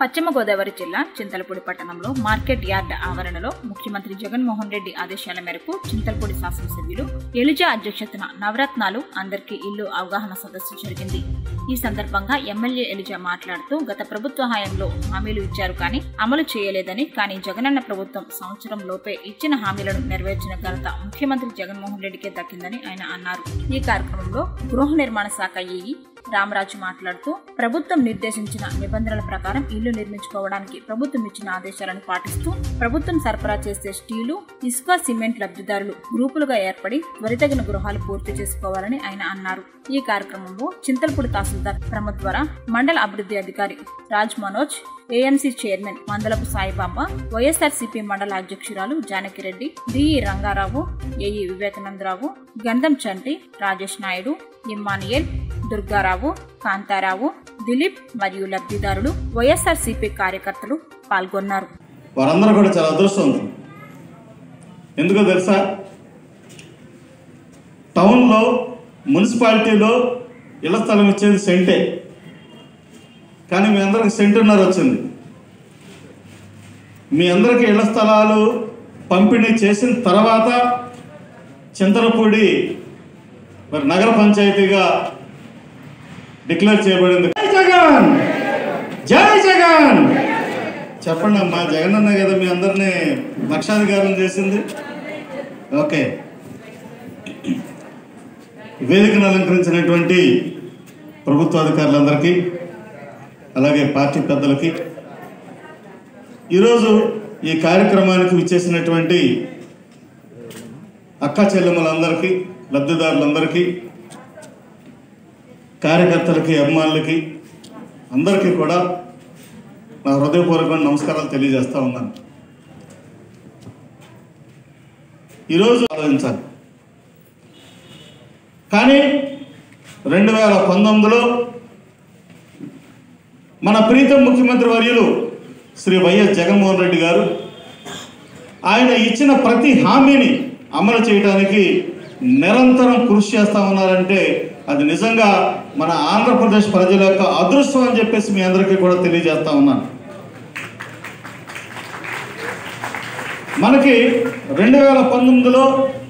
పశ్చిమ గోదావరి జిల్లా చింతలపూడి పట్టణంలో మార్కెట్ యార్డ్ ఆవరణలో ముఖ్యమంత్రి జగన్మోహన్ రెడ్డి ఆదేశాల మేరకు చింతలపూడి శాసనసభ్యులు ఎలిజా అధ్యక్షతన నవరత్నాలు అందరికీ ఇల్లు అవగాహన సదస్సు జరిగింది ఈ సందర్భంగా ఎమ్మెల్యే ఎలిజా మాట్లాడుతూ గత ప్రభుత్వ హయాంలో హామీలు ఇచ్చారు కానీ అమలు చేయలేదని కానీ జగనన్న ప్రభుత్వం సంవత్సరం లోపే ఇచ్చిన హామీలను నెరవేర్చిన ఘనత ముఖ్యమంత్రి జగన్మోహన్ రెడ్డికే దక్కిందని ఆయన అన్నారు ఈ కార్యక్రమంలో గృహ నిర్మాణ శాఖ ఏఈ రామరాజు మాట్లాడుతూ ప్రభుత్వం నిర్దేశించిన నిబంధనల ప్రకారం ఇల్లు నిర్మించుకోవడానికి ప్రభుత్వం ఇచ్చిన ఆదేశాలను పాటిస్తూ ప్రభుత్వం సరఫరా చేసే స్టీలు ఇసుక సిమెంట్ లబ్ధిదారులు గ్రూపులుగా ఏర్పడి త్వరితగిన గృహాలు పూర్తి చేసుకోవాలని ఆయన అన్నారు ఈ కార్యక్రమంలో చింతలపూడి తహసీల్దార్ ప్రమోద్ ద్వారా మండల అభివృద్ధి అధికారి Raj Manoj AMC chairman Mandalapu Saibaba YSRCP మండల అధ్యక్షురాలు జానకిరెడ్డి డిఈ రంగారావు ఏఈ వివేకానందరావు గంధం చంటి రాజేష్ నాయుడు ఇమ్మానియల్ దుర్గారావు కాంతారావు దిలీప్ మరియు లబ్ధిదారులు వైఎస్ఆర్సీపీ కార్యకర్తలు పాల్గొన్నారు వారందరూ కూడా చాలా అదృష్టవంతులు ఎందుకో తెలుసా టౌన్లో మున్సిపాలిటీలో ఇళ్ల స్థలం ఇచ్చేది సెంటే కానీ మీ అందరికి సెంటున్నర వచ్చింది మీ అందరికీ ఇళ్ల స్థలాలు పంపిణీ చేసిన తర్వాత చింతలపూడి మరి నగర పంచాయతీగా డిక్లేర్ చేయబడింది జై జగన్ జై జగన్ చెప్పండి అమ్మా జగన్ అన్న కదా మీ అందరినీ లక్షాధికారం చేసింది ఓకే వేదికను అలంకరించినటువంటి ప్రభుత్వ అధికారులందరికీ అలాగే పార్టీ పెద్దలకి ఈరోజు ఈ కార్యక్రమానికి విచ్చేసినటువంటి అక్క చెల్లెమ్మలందరికీ లబ్ధిదారులందరికీ కార్యకర్తలకి అభిమానులకి అందరికీ కూడా నా హృదయపూర్వకమైన నమస్కారాలు తెలియజేస్తా ఉన్నాను ఈరోజు ఆలోచించాలి కానీ రెండు వేల పంతొమ్మిదిలో మన ప్రీతం ముఖ్యమంత్రి వర్యులు శ్రీ వైఎస్ జగన్మోహన్ రెడ్డి గారు ఆయన ఇచ్చిన ప్రతి హామీని అమలు చేయడానికి నిరంతరం కృషి చేస్తా ఉన్నారంటే అది నిజంగా మన ఆంధ్రప్రదేశ్ ప్రజల యొక్క అదృష్టం అని చెప్పేసి మీ అందరికీ కూడా తెలియజేస్తా ఉన్నాను మనకి రెండు వేల పంతొమ్మిదిలో